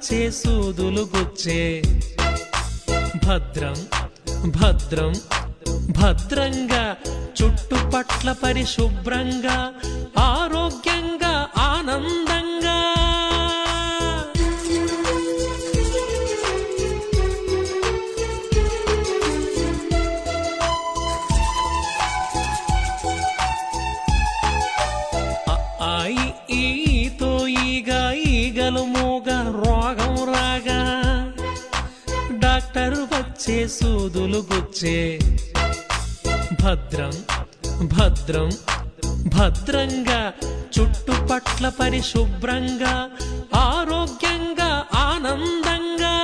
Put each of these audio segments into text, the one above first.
వచ్చే సూదులు గుచ్చే భద్రం భద్రం భద్రంగా చుట్టుపట్ల పరిశుభ్రంగా ఆరోగ్యంగా ఆనందంగా అ, ఆ, ఇ, ఈతో ఈగ ఈగలు మూగ రోగం రాగా డాక్టర్ వచ్చే సూదులు గుచ్చే భద్రం భద్రం భద్రంగా చుట్టుపట్ల పరిశుభ్రంగా ఆరోగ్యంగా ఆనందంగా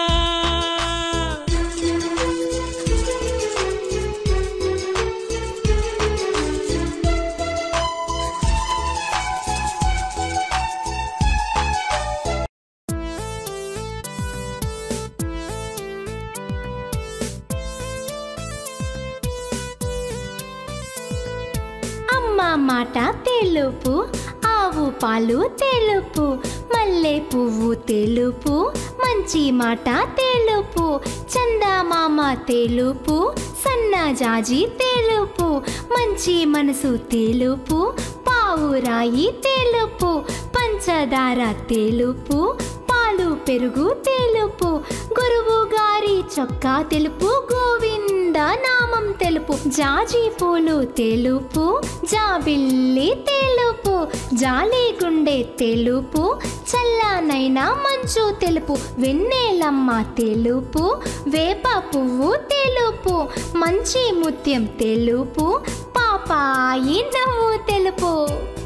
అమ్మ మాట తెలుపు ఆవు పాలు తెలుపు మల్లె పువ్వు తెలుపు మంచి మాట తెలుపు చందమామ తెలుపు సన్నజాజి తెలుపు మంచి మనసు తెలుపు పావురాయి తెలుపు పంచదార తెలుపు పాలు పెరుగు తెలుపు గురువు గారి చొక్కా తెలుపు గోవింద నామం తెలుపు జాజి పూలు తెలుపు జాబిల్లి తెలుపు జాలి గుండె తెలుపు చల్లనైనా మంచు తెలుపు వెన్నెలమ్మ తెలుపు వేప పువ్వు తెలుపు మంచి ముత్యం తెలుపు పాపాయి నవ్వు తెలుపు